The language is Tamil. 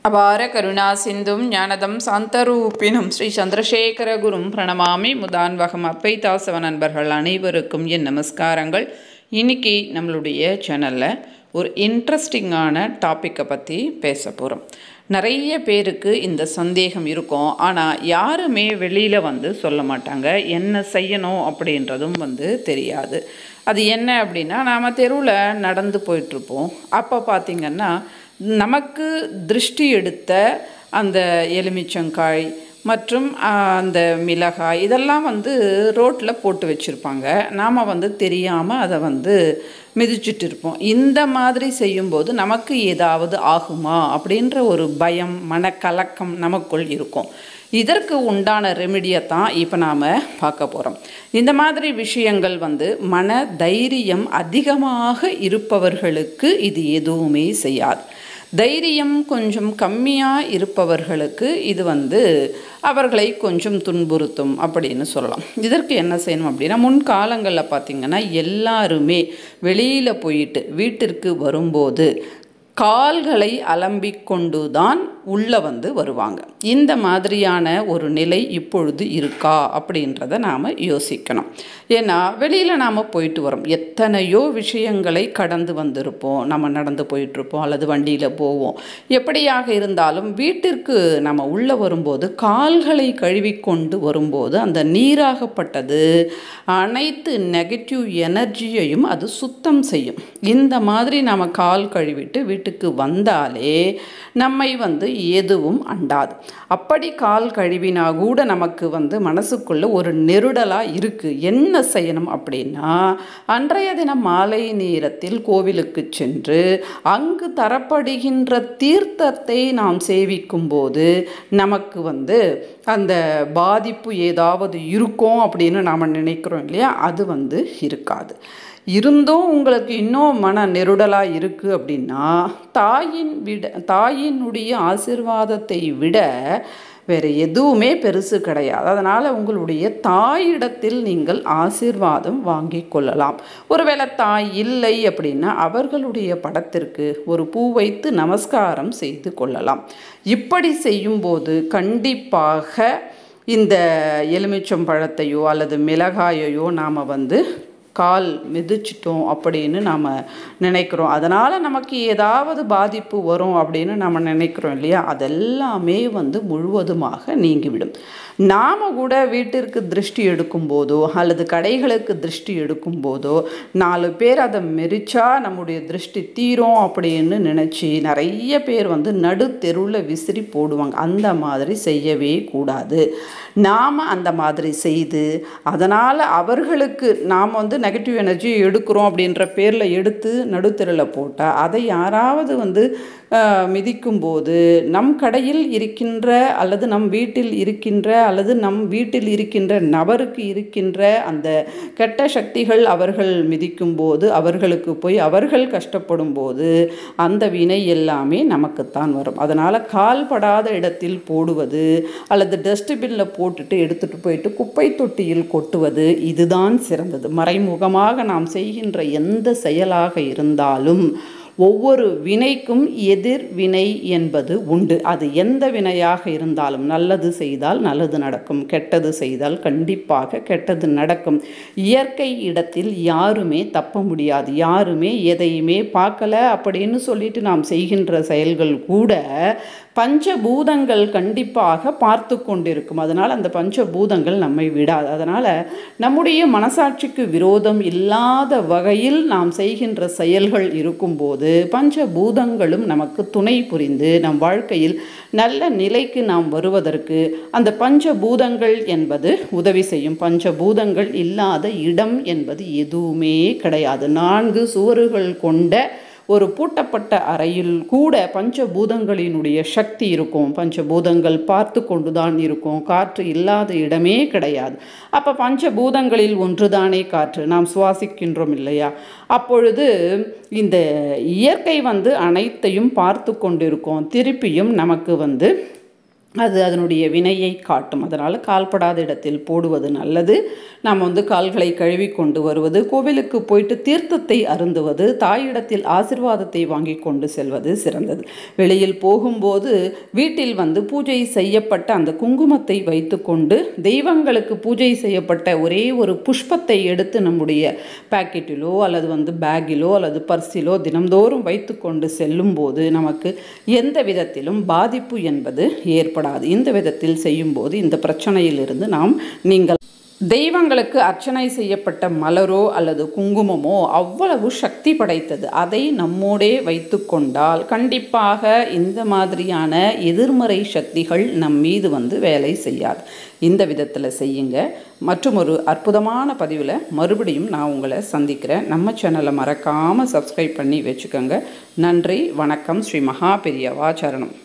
அபார கருணா சிந்தும் ஞானதம் சாந்தரூபினும் ஸ்ரீ சந்திரசேகர குரும் பிரணமாமி முதான்வகம் அப்பைதாசவ நண்பர்கள் அனைவருக்கும் என் நமஸ்காரங்கள் இன்னைக்கு நம்மளுடைய சேனலில் ஒரு இன்ட்ரெஸ்டிங்கான டாப்பிக்கை பற்றி பேச போகிறோம் நிறைய பேருக்கு இந்த சந்தேகம் இருக்கும் ஆனால் யாருமே வெளியில் வந்து சொல்ல மாட்டாங்க என்ன செய்யணும் அப்படின்றதும் வந்து தெரியாது அது என்ன அப்படின்னா நாம் தெருவில் நடந்து போயிட்டுருப்போம் அப்போ பார்த்திங்கன்னா நமக்கு திருஷ்டி எடுத்த அந்த எலுமிச்சங்காய் மற்றும் அந்த மிளகாய் இதெல்லாம் வந்து ரோட்டில் போட்டு வச்சுருப்பாங்க நாம் வந்து தெரியாமல் அதை வந்து மிதிச்சிட்டு இருப்போம் இந்த மாதிரி செய்யும்போது நமக்கு ஏதாவது ஆகுமா அப்படின்ற ஒரு பயம் மனக்கலக்கம் நமக்குள் இருக்கும் இதற்கு உண்டான ரெமிடியை தான் இப்போ நாம் பார்க்க போகிறோம் இந்த மாதிரி விஷயங்கள் வந்து மன தைரியம் அதிகமாக இருப்பவர்களுக்கு இது எதுவுமே செய்யாது தைரியம் கொஞ்சம் கம்மியாக இருப்பவர்களுக்கு இது வந்து அவர்களை கொஞ்சம் துன்புறுத்தும் அப்படின்னு சொல்லலாம் இதற்கு என்ன செய்யணும் அப்படின்னா முன்காலங்களில் பார்த்திங்கன்னா எல்லாருமே வெளியில் போயிட்டு வீட்டிற்கு வரும்போது கால்களை அலம்பிக் கொண்டு தான் உள்ளே வந்து வருவாங்க இந்த மாதிரியான ஒரு நிலை இப்பொழுது இருக்கா அப்படின்றத நாம் யோசிக்கணும் ஏன்னா வெளியில் நாம் போயிட்டு வரோம் எத்தனையோ விஷயங்களை கடந்து வந்திருப்போம் நம்ம நடந்து போயிட்டுருப்போம் அல்லது வண்டியில் போவோம் எப்படியாக இருந்தாலும் வீட்டிற்கு நம்ம உள்ளே வரும்போது கால்களை கழுவிக்கொண்டு வரும்போது அந்த நீராகப்பட்டது அனைத்து நெகட்டிவ் எனர்ஜியையும் அது சுத்தம் செய்யும் இந்த மாதிரி நம்ம கால் கழுவிட்டு வீட்டுக்கு வந்தாலே நம்மை வந்து எதுவும் அண்டாது அப்படி கால் கழுவினா கூட நமக்கு வந்து மனசுக்குள்ள ஒரு நெருடலாக இருக்குது என்ன செய்யணும் அப்படின்னா அன்றைய தினம் மாலை நேரத்தில் கோவிலுக்கு சென்று அங்கு தரப்படுகின்ற தீர்த்தத்தை நாம் சேவிக்கும் போது நமக்கு வந்து அந்த பாதிப்பு ஏதாவது இருக்கும் அப்படின்னு நாம் நினைக்கிறோம் இல்லையா அது வந்து இருக்காது இருந்தும் உங்களுக்கு இன்னும் மன நெருடலாக இருக்குது அப்படின்னா தாயின் விட தாயினுடைய ஆசிர்வாதத்தை விட வேறு எதுவுமே பெருசு கிடையாது அதனால் உங்களுடைய தாயிடத்தில் நீங்கள் ஆசிர்வாதம் வாங்கி கொள்ளலாம் ஒருவேளை தாய் இல்லை அப்படின்னா அவர்களுடைய படத்திற்கு ஒரு பூ வைத்து நமஸ்காரம் செய்து கொள்ளலாம் இப்படி செய்யும்போது கண்டிப்பாக இந்த எலுமிச்சம் பழத்தையோ அல்லது மிளகாயையோ நாம் வந்து கால் மிதிச்சிட்டோம் அப்படின்னு நாம் நினைக்கிறோம் அதனால் நமக்கு ஏதாவது பாதிப்பு வரும் அப்படின்னு நம்ம நினைக்கிறோம் இல்லையா அதெல்லாமே வந்து முழுவதுமாக நீங்கிவிடும் நாம் கூட வீட்டிற்கு திருஷ்டி எடுக்கும்போதோ அல்லது கடைகளுக்கு திருஷ்டி எடுக்கும்போதோ நாலு பேர் அதை மெரிச்சா நம்முடைய திருஷ்டி தீரும் அப்படின்னு நினச்சி நிறைய பேர் வந்து நடு தெருவில் விசிறி போடுவாங்க அந்த மாதிரி செய்யவே கூடாது நாம் அந்த மாதிரி செய்து அதனால் அவர்களுக்கு நாம் வந்து நெகட்டிவ் எனர்ஜி எடுக்கிறோம் அப்படின்ற பேரில் எடுத்து நடுத்தெருவில் போட்டால் அதை யாராவது வந்து மிதிக்கும்போது நம் கடையில் இருக்கின்ற அல்லது நம் வீட்டில் இருக்கின்ற அல்லது நம் வீட்டில் இருக்கின்ற நபருக்கு இருக்கின்ற அந்த கெட்ட சக்திகள் அவர்கள் மிதிக்கும் போது அவர்களுக்கு போய் அவர்கள் கஷ்டப்படும் போது அந்த வினை எல்லாமே நமக்குத்தான் வரும் அதனால் கால்படாத இடத்தில் போடுவது அல்லது டஸ்ட்பினில் போட்டுட்டு எடுத்துகிட்டு போயிட்டு குப்பை தொட்டியில் கொட்டுவது இதுதான் சிறந்தது மறைமுகமாக நாம் செய்கின்ற எந்த செயலாக இருந்தாலும் ஒவ்வொரு வினைக்கும் எதிர்வினை என்பது உண்டு அது எந்த வினையாக இருந்தாலும் நல்லது செய்தால் நல்லது நடக்கும் கெட்டது செய்தால் கண்டிப்பாக கெட்டது நடக்கும் இயற்கை இடத்தில் யாருமே தப்ப முடியாது யாருமே எதையுமே பார்க்கல அப்படின்னு சொல்லிட்டு நாம் செய்கின்ற செயல்கள் கூட பஞ்சபூதங்கள் கண்டிப்பாக பார்த்து கொண்டிருக்கும் அதனால் அந்த பஞ்சபூதங்கள் நம்மை விடாது அதனால் நம்முடைய மனசாட்சிக்கு விரோதம் இல்லாத வகையில் நாம் செய்கின்ற செயல்கள் இருக்கும்போது பஞ்சபூதங்களும் நமக்கு துணை புரிந்து நம் வாழ்க்கையில் நல்ல நிலைக்கு நாம் வருவதற்கு அந்த பஞ்சபூதங்கள் என்பது உதவி செய்யும் பஞ்சபூதங்கள் இல்லாத இடம் என்பது எதுவுமே கிடையாது நான்கு சுவறுகள் கொண்ட ஒரு பூட்டப்பட்ட அறையில் கூட பஞ்சபூதங்களினுடைய சக்தி இருக்கும் பஞ்சபூதங்கள் பார்த்து கொண்டு தான் இருக்கும் காற்று இல்லாத இடமே கிடையாது அப்போ பஞ்சபூதங்களில் ஒன்றுதானே காற்று நாம் சுவாசிக்கின்றோம் இல்லையா அப்பொழுது இந்த இயற்கை வந்து அனைத்தையும் பார்த்து கொண்டிருக்கோம் திருப்பியும் நமக்கு வந்து அது அதனுடைய வினையை காட்டும் அதனால் கால்படாத இடத்தில் போடுவது நல்லது நாம் வந்து கால்களை கழுவி கொண்டு வருவது கோவிலுக்கு போயிட்டு தீர்த்தத்தை அருந்துவது தாயிடத்தில் ஆசிர்வாதத்தை வாங்கி கொண்டு செல்வது சிறந்தது வெளியில் போகும்போது வீட்டில் வந்து பூஜை செய்யப்பட்ட அந்த குங்குமத்தை வைத்துக்கொண்டு தெய்வங்களுக்கு பூஜை செய்யப்பட்ட ஒரே ஒரு புஷ்பத்தை எடுத்து நம்முடைய பாக்கெட்டிலோ அல்லது வந்து பேக்கிலோ அல்லது பர்சிலோ தினம்தோறும் வைத்துக்கொண்டு செல்லும்போது நமக்கு எந்த விதத்திலும் பாதிப்பு என்பது ஏற்படாது இந்த விதத்தில் செய்யும்போது இந்த பிரச்சனையிலிருந்து நாம் நீங்கள் தெய்வங்களுக்கு அர்ச்சனை செய்யப்பட்ட மலரோ அல்லது குங்குமமோ அவ்வளவு சக்தி படைத்தது அதை நம்மோடே வைத்து கொண்டால் கண்டிப்பாக இந்த மாதிரியான எதிர்மறை சக்திகள் நம் மீது வந்து வேலை செய்யாது இந்த விதத்தில் செய்யுங்க மற்றும் ஒரு அற்புதமான பதிவில் மறுபடியும் நான் உங்களை சந்திக்கிறேன் நம்ம சேனலை மறக்காமல் சப்ஸ்கிரைப் பண்ணி வச்சுக்கோங்க நன்றி வணக்கம் ஸ்ரீ மகா பெரியவா சரணம்